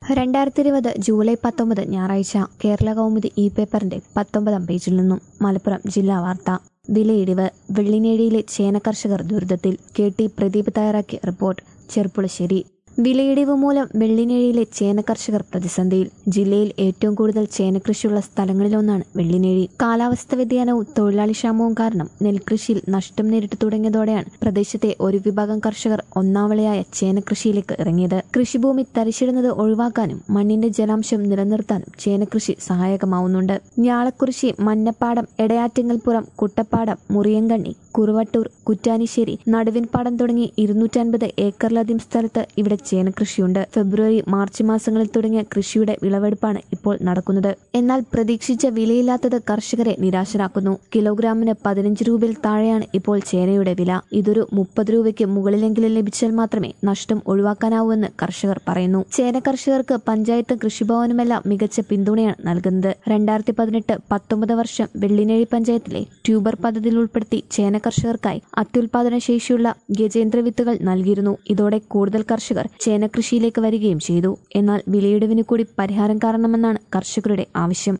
രണ്ടായിരത്തി ഇരുപത് ജൂലൈ പത്തൊമ്പത് ഞായറാഴ്ച കേരള കൗമുദി ഇ പേപ്പറിന്റെ പത്തൊമ്പതാം പേജിൽ നിന്നും മലപ്പുറം ജില്ലാ വാർത്ത വിലയിടിവ് വെള്ളിനേഴിയിലെ ചേന കർഷകർ ദുരിതത്തിൽ കെ ടി പ്രദീപ് തയ്യാറാക്കിയ റിപ്പോർട്ട് ചെർപ്പുളശ്ശേരി വിലയിടിവ് മൂലം വെള്ളിനേഴിയിലെ ചേന കർഷകർ പ്രതിസന്ധിയിൽ ജില്ലയിൽ ഏറ്റവും കൂടുതൽ ചേന കൃഷിയുള്ള സ്ഥലങ്ങളിലൊന്നാണ് വെള്ളിനേഴി കാലാവസ്ഥ വ്യതിയാനവും തൊഴിലാളി ക്ഷാമവും കാരണം നെൽകൃഷിയിൽ നഷ്ടം നേരിട്ട് തുടങ്ങിയതോടെയാണ് പ്രദേശത്തെ ഒരു വിഭാഗം കർഷകർ ഒന്നാവളയായ ചേന കൃഷിയിലേക്ക് ഇറങ്ങിയത് കൃഷിഭൂമി തരിശിടുന്നത് ഒഴിവാക്കാനും മണ്ണിന്റെ ജലാംശം നിലനിർത്താനും ചേനകൃഷി സഹായകമാവുന്നുണ്ട് ഞാളക്കുറിശി മന്നപ്പാടം എടയാറ്റിങ്ങൽപ്പുറം കുട്ടപ്പാടം മുറിയങ്കണ്ണി കുറുവട്ടൂർ കുറ്റാനിശ്ശേരി നടുവിൻപാടം തുടങ്ങി ഇരുന്നൂറ്റൻപത് ഏക്കറിലധികം സ്ഥലത്ത് ഇവിടെ ചേനകൃഷിയുണ്ട് ഫെബ്രുവരി മാർച്ച് മാസങ്ങളിൽ തുടങ്ങിയ കൃഷിയുടെ വിളവെടുപ്പാണ് ഇപ്പോൾ നടക്കുന്നത് എന്നാൽ പ്രതീക്ഷിച്ച വിലയില്ലാത്തത് കർഷകരെ നിരാശരാക്കുന്നു കിലോഗ്രാമിന് പതിനഞ്ച് രൂപയിൽ താഴെയാണ് ഇപ്പോൾ ചേനയുടെ വില ഇതൊരു മുപ്പത് രൂപയ്ക്ക് മുകളിലെങ്കിലും ലഭിച്ചാൽ മാത്രമേ നഷ്ടം ഒഴിവാക്കാനാവൂവെന്ന് കർഷകർ പറയുന്നു ചേന കർഷകർക്ക് പഞ്ചായത്ത് കൃഷിഭവനുമെല്ലാം മികച്ച പിന്തുണയാണ് നൽകുന്നത് രണ്ടായിരത്തി പതിനെട്ട് പത്തൊമ്പത് വർഷം വെള്ളിനേഴി പഞ്ചായത്തിലെ ട്യൂബർ പദ്ധതിയിൽ ഉൾപ്പെടുത്തി ചേന കർഷകർക്കായി അത്യുൽപാദന ശേഷിയുള്ള ഗജേന്ദ്ര വിത്തുകൾ നൽകിയിരുന്നു ഇതോടെ കൂടുതൽ കർഷകർ ചേന കൃഷിയിലേക്ക് വരികയും ചെയ്തു എന്നാൽ വിലയിടിവിന് കൂടി പരിഹാരം കാണണമെന്നാണ് കർഷകരുടെ ആവശ്യം